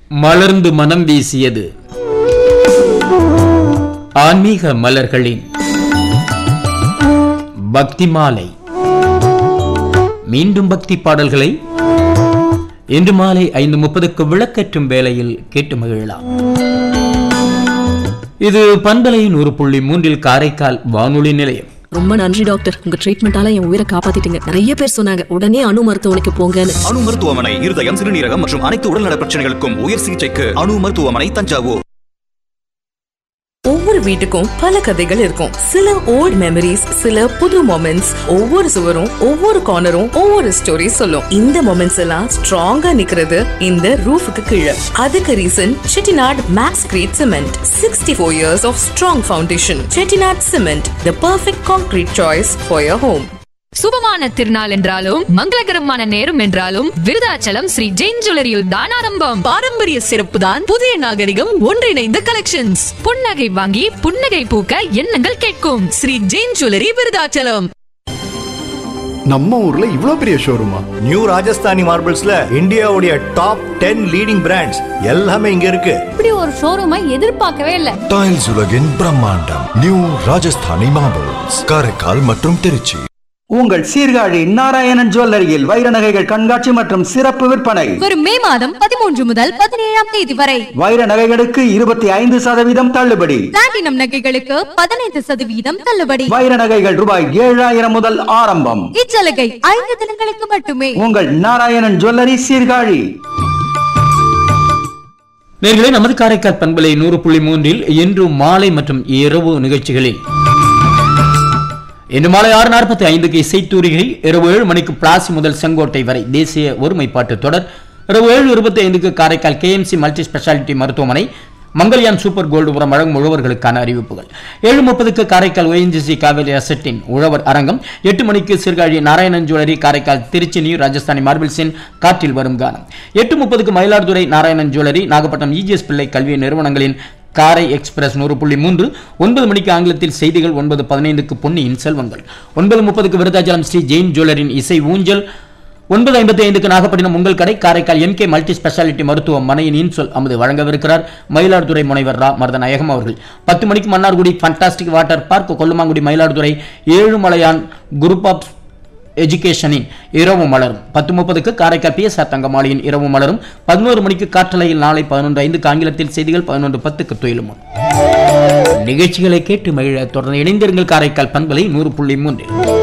மலர்ந்து மனம் வீசியது ஆன்மீக மலர்களின் பக்தி மாலை மீண்டும் பக்தி பாடல்களை இன்று மாலை ஐந்து முப்பதுக்கு விளக்கேற்றும் வேளையில் கேட்டு மகிழலாம் இது பண்பலை நூறு புள்ளி மூன்றில் காரைக்கால் வானொலி நிலையம் ரொம்ப நன்றி டாக்டர் உங்க ட்ரீட்மெண்டால என் உயிரை காப்பாத்திட்டீங்க நிறைய பேர் சொன்னாங்க உடனே அணு மருத்துவமனைக்கு போங்கன்னு அணு மருத்துவமனை இருதயம் சிறுநீரகம் மற்றும் அனைத்து உடல்நல பிரச்சனைகளுக்கும் உயர் சிகிச்சைக்கு அணு மருத்துவமனை தஞ்சாவூர் ஒவ்வொரு வீட்டுக்கும் பல கதைகள் இருக்கும் சில ஓல்ட் மெமரிஸ் சில புது மொமெண்ட்ஸ் ஒவ்வொரு சுவரும் ஒவ்வொரு கார்னரும் ஒவ்வொரு ஸ்டோரி சொல்லும் இந்த மொமெண்ட்ஸ் எல்லாம் ஸ்ட்ராங்கா நிக்கிறது இந்த ரூஃபுக்கு கீழே அதுக்கு reason Chettinad Maxcrete cement sixty four years of strong foundation Chettinad cement the perfect concrete choice for your home சுபமான திருநாள் என்றாலும் மங்களகரமான நேரம் என்றாலும் விருதாச்சலம் ஸ்ரீ ஜெயின் ஜுவல்லரியில் தான் ஆரம்பம் பாரம்பரிய சிறப்பு தான் புதிய நாகரிகம் ஒன்றிணைந்த கலெக்ஷன்ஸ் புன்னகை வாங்கி புன்னகை பூக்க எண்ணங்கள் கேட்கும் ஸ்ரீ ஜெயின் ஜுவல்லரி விருதாச்சலம் நம்ம ஊர்ல இவ்ளோ பெரிய ஷோரூமா நியூ ராஜஸ்தானி மார்பிள்ஸ்ல இந்தியாவுடைய டாப் டென் லீடிங் பிராண்ட்ஸ் எல்லாமே இங்க இருக்கு இப்படி ஒரு ஷோரூமை எதிர்பார்க்கவே இல்லை டைல்ஸ் உலகின் பிரம்மாண்டம் நியூ ராஜஸ்தானி மார்பிள்ஸ் காரைக்கால் மற்றும் திருச்சி உங்கள் சீர்காழி நாராயணன் ஜுவல்லரியில் வைர நகைகள் கண்காட்சி மற்றும் சிறப்பு விற்பனை வரும் மே மாதம் பதிமூன்று முதல் பதினேழாம் தேதி வரை வைர நகைகளுக்கு இருபத்தி ஐந்து சதவீதம் தள்ளுபடி பிளாட்டினம் நகைகளுக்கு பதினைந்து சதவீதம் தள்ளுபடி வைர நகைகள் ரூபாய் ஏழாயிரம் முதல் ஆரம்பம் இச்சலுகை ஐந்து தினங்களுக்கு மட்டுமே உங்கள் நாராயணன் ஜுவல்லரி சீர்காழி நேர்களே நமது காரைக்கால் பண்பலை நூறு புள்ளி மூன்றில் இன்று மாலை மற்றும் இரவு நிகழ்ச்சிகளில் இன்று மாலை ஆறு நாற்பத்தி ஐந்துக்கு இசைத்தூரிகை இரவு ஏழு மணிக்கு பிளாசி முதல் செங்கோட்டை வரை தேசிய ஒருமைப்பாட்டு தொடர் இரவு ஏழு இருபத்தி ஐந்துக்கு காரைக்கால் கேஎம்சி மல்டி ஸ்பெஷாலிட்டி மருத்துவமனை மங்கல்யான் சூப்பர் கோல்டு உரம் வழங்கும் உழவர்களுக்கான அறிவிப்புகள் ஏழு முப்பதுக்கு காரைக்கால் ஒஎன்ஜிசி காவேரி அசட்டின் உழவர் அரங்கம் எட்டு மணிக்கு சீர்காழி நாராயணன் ஜுவல்லரி காரைக்கால் திருச்சி நியூ ராஜஸ்தானி மார்பிள்ஸின் காற்றில் வரும் கானம் எட்டு முப்பதுக்கு மயிலாடுதுறை நாராயணன் ஜுவல்லரி நாகப்பட்டினம் இஜிஎஸ் பிள்ளை கல்வி நிறுவனங்களின் காரை எக்ஸ்பிரஸ் நூறு புள்ளி மூன்று ஒன்பது மணிக்கு ஆங்கிலத்தில் செய்திகள் ஒன்பது பதினைந்துக்கு பொன்னியின் செல்வங்கள் ஒன்பது முப்பதுக்கு விருதாச்சலம் ஸ்ரீ ஜெயின் ஜுவல்லரின் இசை ஊஞ்சல் ஒன்பது ஐம்பத்தி ஐந்துக்கு நாகப்பட்டினம் உங்கள் கடை காரைக்கால் எம்கே மல்டி ஸ்பெஷாலிட்டி மருத்துவமனையின் இன்சொல் அமது வழங்கவிருக்கிறார் மயிலாடுதுறை முனைவர் ரா மருதநாயகம் அவர்கள் பத்து மணிக்கு Mannargudi fantastic water park Kollumangudi Mayiladuthurai Ezhumalaiyan group of எஜுகேஷனின் இரவு மலரும் பத்து முப்பதுக்கு காரைக்கால் பி எஸ் ஆர் தங்கமாளியின் இரவு மலரும் பதினோரு மணிக்கு காற்றலையில் நாளை பதினொன்று ஐந்துக்கு ஆங்கிலத்தில் செய்திகள் பதினொன்று பத்துக்கு துயிலும் நிகழ்ச்சிகளை கேட்டு மகிழ தொடர்ந்து இணைந்திருங்கள் காரைக்கால் பண்பலை நூறு புள்ளி மூன்று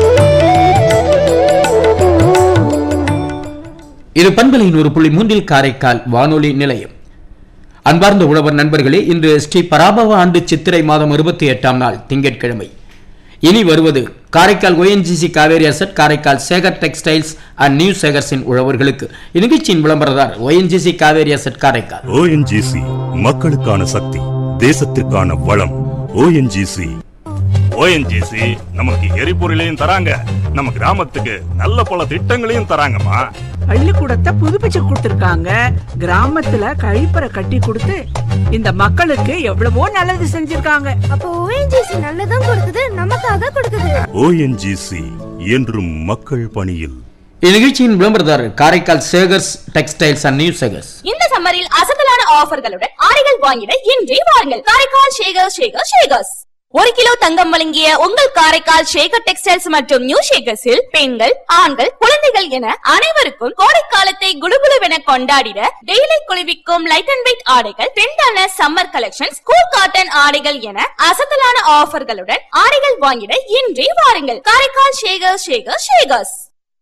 இது பண்பலை நூறு புள்ளி மூன்றில் காரைக்கால் வானொலி நிலையம் அன்பார்ந்த உழவர் நண்பர்களே இன்று ஸ்ரீ பராபவ ஆண்டு சித்திரை மாதம் இருபத்தி எட்டாம் நாள் திங்கட்கிழமை இனி வருவது Karaikal ONGC Cauvery asset Karaikal Sekar textiles and new சேகர்ஸின் உழவர்களுக்கு இந்நிகழ்ச்சியின் விளம்பரதார் ONGC Cauvery asset Karaikal ONGC மக்களுக்கான சக்தி தேசத்திற்கான வளம் ஓஎன்ஜிசி ஓஎன்ஜிசி நமக்கு எரிபொருளையும் தராங்க நம்ம கிராமத்துக்கு நல்ல பல திட்டங்களையும் தராங்கம்மா பள்ளிக்கூடத்தை புதுப்பிச்சு கொடுத்திருக்காங்க கிராமத்துல கழிப்பறை கட்டி கொடுத்து இந்த மக்களுக்கு எவ்வளவோ நல்லது செஞ்சிருக்காங்க அப்போ ஓஎன்ஜிசி நல்லதும் கொடுக்குது நமக்காக கொடுக்குது ஓஎன்ஜிசி என்றும் மக்கள் பணியில் இந்நிகழ்ச்சியின் விளம்பரதார் Karaikal Sekars textiles and new Sekars இந்த சம்மரில் அசத்தலான ஆஃபர்களுடன் ஆடைகள் வாங்கிட இன்றே வாருங்கள் காரைக்கால் ஷேகர் ஷேகர் ஷேகர்ஸ் ஒரு கிலோ தங்கம் வழங்கிய உங்கள் காரைக்கால் ஷேகர் டெக்ஸ்டைல்ஸ் மற்றும் நியூ ஷேகர்ஸில் பெண்கள் ஆண்கள் குழந்தைகள் என அனைவருக்கும் கோடைக்காலத்தை குளுகுளுவென கொண்டாடிட டெய்லி குளிர்விக்கும் லைட் அண்ட் வெயிட் ஆடைகள் ட்ரெண்டான சம்மர் கலெக்ஷன்ஸ் கூல் காட்டன் ஆடைகள் என அசத்தலான ஆஃபர்களுடன் ஆடைகள் வாங்கிட இன்றே வாருங்கள் காரைக்கால் ஷேகர் ஷேகர் ஷேகர்ஸ்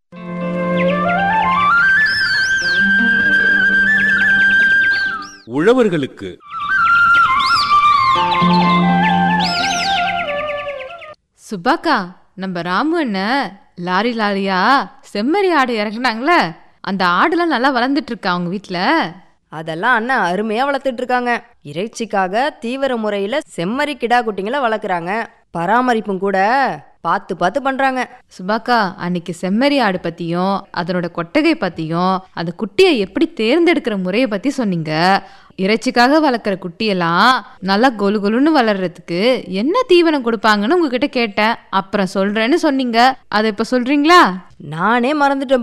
உழவர்களுக்கு சுபாக்கா நம்ம ராமு அண்ணன் லாரி லாரியா செம்மறி ஆடு இறக்குனாங்களே அந்த ஆடுலாம் நல்லா வளர்ந்துட்டு இருக்கா அவங்க வீட்டில் அதெல்லாம் அண்ணன் அருமையா வளர்த்துட்டு இருக்காங்க இறைச்சிக்காக தீவிர முறையில செம்மறி கிடா குட்டிங்களை வளர்க்குறாங்க பராமரிப்பும் கூட பார்த்து பார்த்து பண்றாங்க சுபாக்கா அன்னைக்கு செம்மறி ஆடு பத்தியும் அதனோட கொட்டகை பத்தியும் அந்த குட்டியை எப்படி தேர்ந்தெடுக்கிற முறையை பத்தி சொன்னீங்க இறைச்சிக்காக வளர்க்குற குட்டியெல்லாம் நல்லா கொலு கொலுன்னு வளர்றதுக்கு என்ன தீவனம் கொடுப்பாங்கன்னு உங்ககிட்ட கேட்டேன் அப்புறம் சொல்றேன்னு சொன்னீங்க அதை இப்ப சொல்றீங்களா நானே மறந்துட்டேன்